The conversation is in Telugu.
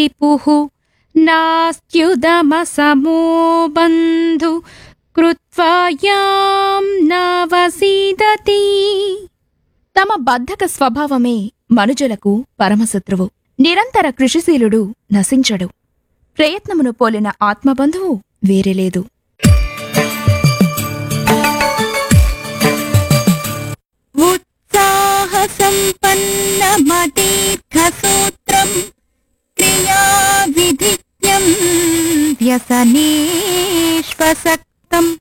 रिपुः नास्त्युदमसमो बन्धु कृत्वा यां नावसीदति తమ బద్ధక స్వభావమే మనుజులకు పరమశత్రువు నిరంతర కృషిశీలుడు నశించడు ప్రయత్నమును పోలిన ఆత్మబంధువు వేరే లేదు उत्साहसम्पन्नमदीर्घसूत्रम् क्रियाविधिज्ञम् व्यसनेष्वसक्तम्